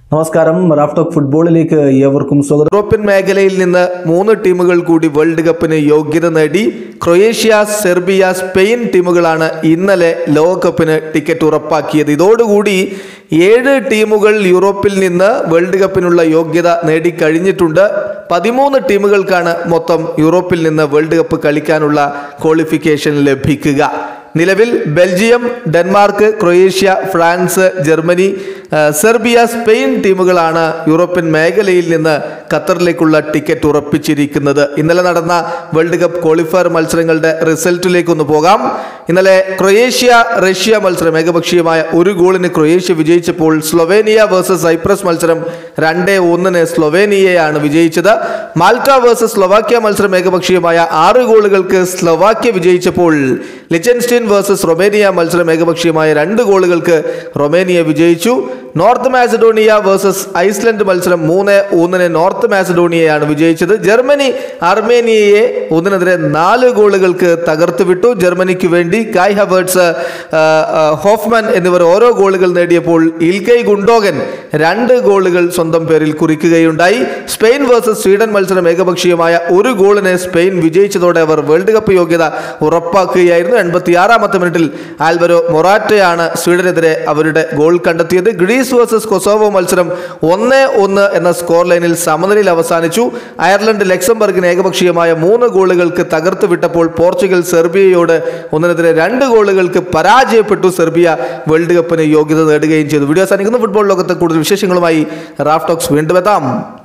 നമസ്കാരം റാഫ്റ്റോക്ക് ഫുട്ബോളിലേക്ക് ഏവർക്കും സ്വാഗതം യൂറോപ്യൻ മേഖലയിൽ നിന്ന് മൂന്ന് ടീമുകൾ കൂടി വേൾഡ് കപ്പിന് യോഗ്യത നേടി ക്രൊയേഷ്യ സെർബിയ സ്പെയിൻ ടീമുകളാണ് ഇന്നലെ ലോകകപ്പിന് ടിക്കറ്റ് ഉറപ്പാക്കിയത് ഇതോടുകൂടി ഏഴ് ടീമുകൾ യൂറോപ്പിൽ നിന്ന് വേൾഡ് കപ്പിനുള്ള യോഗ്യത നേടിക്കഴിഞ്ഞിട്ടുണ്ട് പതിമൂന്ന് ടീമുകൾക്കാണ് മൊത്തം യൂറോപ്പിൽ നിന്ന് വേൾഡ് കപ്പ് കളിക്കാനുള്ള ക്വാളിഫിക്കേഷൻ ലഭിക്കുക നിലവിൽ Belgium Denmark Croatia France Germany ആ, സെർബിയ സ്പെയിൻ ടീമുകളാണ് യൂറോപ്യൻ മേഖലയിൽ നിന്ന് ഖത്തറിലേക്കുള്ള ടിക്കറ്റ് ഉറപ്പിച്ചിരിക്കുന്നത് ഇന്നലെ നടന്ന വേൾഡ് കപ്പ് ക്വാളിഫയർ മത്സരങ്ങളുടെ റിസൾട്ടിലേക്ക് ഒന്ന് പോകാം ഇന്നലെ ക്രൊയേഷ്യ റഷ്യ മത്സരം ഏകപക്ഷീയമായ ഒരു ഗോളിന് ക്രൊയേഷ്യ വിജയിച്ചപ്പോൾ സ്ലൊവേനിയ വേഴ്സസ് സൈപ്രസ് മത്സരം രണ്ട് ഒന്നിന് സ്ലൊവേനിയയാണ് വിജയിച്ചത് മാൽട്ട വേഴ്സസ് സ്ലൊവാക്യ മത്സരം ഏകപക്ഷീയമായ ആറ് ഗോളുകൾക്ക് സ്ലൊവാക്യ വിജയിച്ചപ്പോൾ ലിച്ചൻസ്റ്റീൻ വേഴ്സസ് റൊമേനിയ മത്സരം ഏകപക്ഷീയമായ രണ്ട് ഗോളുകൾക്ക് റൊമേനിയ വിജയിച്ചു നോർത്ത് മാസഡോണിയ വേഴ്സസ് ഐസ്ലൻഡ് മത്സരം മൂന്ന് ഒന്നിന് നോർത്ത് മാസഡോണിയയാണ് വിജയിച്ചത് ജർമ്മനി അർമേനിയയെ ഒന്നിനെതിരെ നാല് ഗോളുകൾക്ക് തകർത്ത് വിട്ടു ജർമ്മനിക്ക് വേണ്ടി കായ് ഹവേർട്സ് ആ, ആ, ഹോഫ്മാൻ എന്നിവർ ഓരോ ഗോളുകൾ നേടിയപ്പോൾ ഇൽക്കൈ ഗുണ്ടോഗൻ രണ്ട് ഗോളുകൾ സ്വന്തം പേരിൽ കുറിക്കുകയുണ്ടായി സ്പെയിൻ വേഴ്സസ് സ്വീഡൻ മത്സരം ഏകപക്ഷീയമായ ഒരു ഗോളിന് സ്പെയിൻ വിജയിച്ചതോടെ അവർ വേൾഡ് കപ്പ് യോഗ്യത ഉറപ്പാക്കുകയായിരുന്നു എൺപത്തിയാറാമത്തെ മിനിറ്റിൽ ആൽവരോ മൊറാറ്റയാണ് സ്വീഡനെതിരെ അവരുടെ ഗോൾ കണ്ടെത്തിയത് ഗ്രീസ് വേഴ്സസ് കൊസോവോ മത്സരം ഒന്ന് ഒന്ന് എന്ന സ്കോർ ലൈനിൽ സമനിലയിൽ അവസാനിച്ചു അയർലൻഡ് ലക്സംബർഗിന് ഏകപക്ഷീയമായ മൂന്ന് ഗോളുകൾക്ക് തകർത്ത് വിട്ടപ്പോൾ പോർച്ചുഗൽ സെർബിയയോട് ഒന്നിനെതിരെ രണ്ട് ഗോളുകൾക്ക് പരാജയപ്പെട്ടു സെർബിയ വേൾഡ് കപ്പിന് യോഗ്യത നേടുകയും ചെയ്തു വീഡിയോ സാധിക്കുന്ന ഫുട്ബോൾ ലോകത്തെ കൂടുതൽ വിശേഷങ്ങളുമായി റാഫ്റ്റോക്സ് വീണ്ടും എത്താം